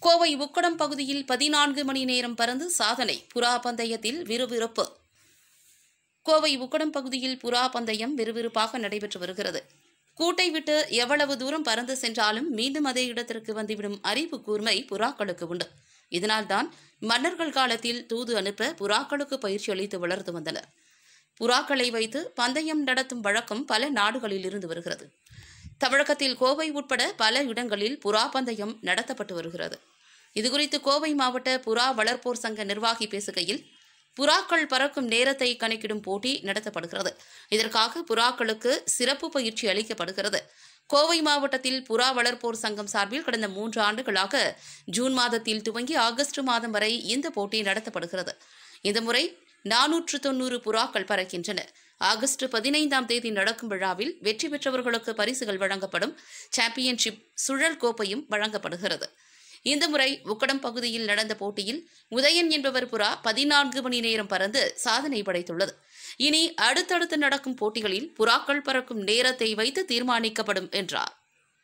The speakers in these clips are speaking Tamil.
கோவை உக்கடம் பகுதியில் பதினான்கு மணி நேரம் பறந்து சாதனை புறா பந்தயத்தில் விறுவிறுப்பு கோவை உக்கடம் பகுதியில் புறா பந்தயம் விறுவிறுப்பாக நடைபெற்று வருகிறது கூட்டை விட்டு எவ்வளவு தூரம் பறந்து சென்றாலும் மீண்டும் அதே இடத்திற்கு வந்துவிடும் அறிவு கூர்மை புறாக்களுக்கு உண்டு இதனால்தான் மன்னர்கள் காலத்தில் தூது அனுப்ப புறாக்களுக்கு பயிற்சி அளித்து வளர்த்து வந்தனர் புறாக்களை வைத்து பந்தயம் நடத்தும் வழக்கம் பல நாடுகளில் இருந்து வருகிறது தமிழகத்தில் கோவை உட்பட பல இடங்களில் புறா பந்தயம் நடத்தப்பட்டு வருகிறது இதுகுறித்து கோவை மாவட்ட புறா வளர்ப்போர் சங்க நிர்வாகி பேசுகையில் புறாக்கள் பறக்கும் நேரத்தை கணக்கிடும் போட்டி நடத்தப்படுகிறது இதற்காக புறாக்களுக்கு சிறப்பு பயிற்சி அளிக்கப்படுகிறது கோவை மாவட்டத்தில் புறா வளர்ப்போர் சங்கம் சார்பில் கடந்த மூன்று ஆண்டுகளாக ஜூன் மாதத்தில் துவங்கி ஆகஸ்ட் மாதம் வரை இந்த போட்டி நடத்தப்படுகிறது இந்த முறை நானூற்று தொன்னூறு புறாக்கள் பறக்கின்றன ஆகஸ்ட் பதினைந்தாம் தேதி நடக்கும் விழாவில் வெற்றி பெற்றவர்களுக்கு பரிசுகள் வழங்கப்படும் சாம்பியன்ஷிப் சுழல் கோப்பையும் வழங்கப்படுகிறது இந்த முறை உக்கடம் பகுதியில் நடந்த போட்டியில் உதயன் என்பவர் புறா பதினான்கு மணி நேரம் பறந்து சாதனை படைத்துள்ளது இனி அடுத்தடுத்து நடக்கும் போட்டிகளில் புறாக்கள் பறக்கும் நேரத்தை வைத்து தீர்மானிக்கப்படும் என்றார்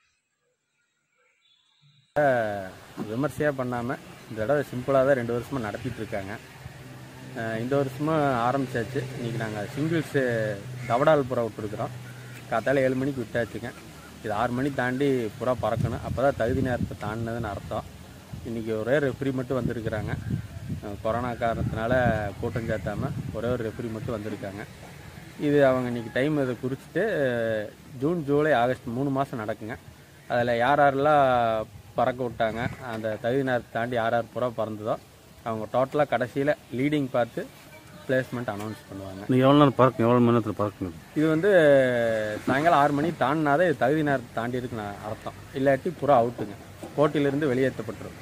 விமர்சையாக பண்ணாமல் இந்த தடவை சிம்பிளாக தான் ரெண்டு வருஷமாக நடத்திட்டு இருக்காங்க அஹ் இந்த வருஷமும் ஆரம்பிச்சாச்சு இன்றைக்கி நாங்கள் சிங்கிள்ஸு தவடால் புறா விட்டுருக்குறோம் காத்தால ஏழு மணிக்கு விட்டாச்சுங்க இது ஆறு மணி தாண்டி புறா பறக்கணும் அப்போ தான் தகுதி நேரத்தை தாண்டினதுன்னு அர்த்தம் இன்றைக்கி ஒரே ரெஃப்ரி மட்டும் வந்திருக்கிறாங்க அஹ் கொரோனா காரணத்தினால கூட்டம் சேர்த்தாமல் ஒரே ஒரு ரெஃப்ரி மட்டும் வந்திருக்காங்க இது அவங்க இன்றைக்கி டைம் இதை குறிச்சிட்டு அஹ் ஜூன் ஜூலை ஆகஸ்ட் மூணு மாதம் நடக்குங்க அதில் யார் யாரெல்லாம் பறக்க விட்டாங்க அந்த தகுதி நேரத்தை தாண்டி யார் யார் புறா பறந்ததோ அவங்க டோட்டலாக கடைசியில் லீடிங் பார்த்து பிளேஸ்மெண்ட் அனௌன்ஸ் பண்ணுவாங்க நீங்கள் எவ்வளோ நேரம் பறக்கும் எவ்வளோ மணி நேரத்தில் பறக்கணும் இது வந்து சாயங்காலம் ஆறு மணி தாண்டினாதே இது தகுதி நேரத்தை தாண்டி இருக்குன்னு அர்த்தம் இல்லாட்டி புறா அவுட்டுங்க போட்டியிலிருந்து வெளியேற்றப்பட்டுரும்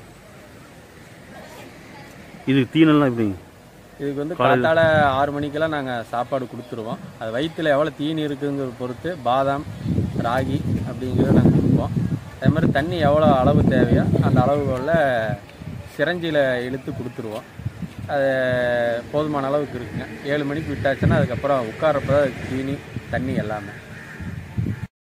இது தீனெல்லாம் எப்படிங்க இதுக்கு வந்து காத்தால ஆறு மணிக்கெல்லாம் நாங்கள் சாப்பாடு கொடுத்துருவோம் அது வயிற்றில் எவ்வளோ தீனி இருக்குங்கிறத பொறுத்து பாதாம் ராகி அப்படிங்கிறத நாங்கள் கொடுப்போம் அதே மாதிரி தண்ணி எவ்வளோ அளவு தேவையோ அந்த அளவுகளில் சிரஞ்சியில் இழுத்து கொடுத்துருவோம் அது போதுமான அளவுக்கு இருக்குங்க ஏழு மணிக்கு விட்டாச்சுன்னா அதுக்கப்புறம் உட்காரப்ப தான் தீனி தண்ணி எல்லாமே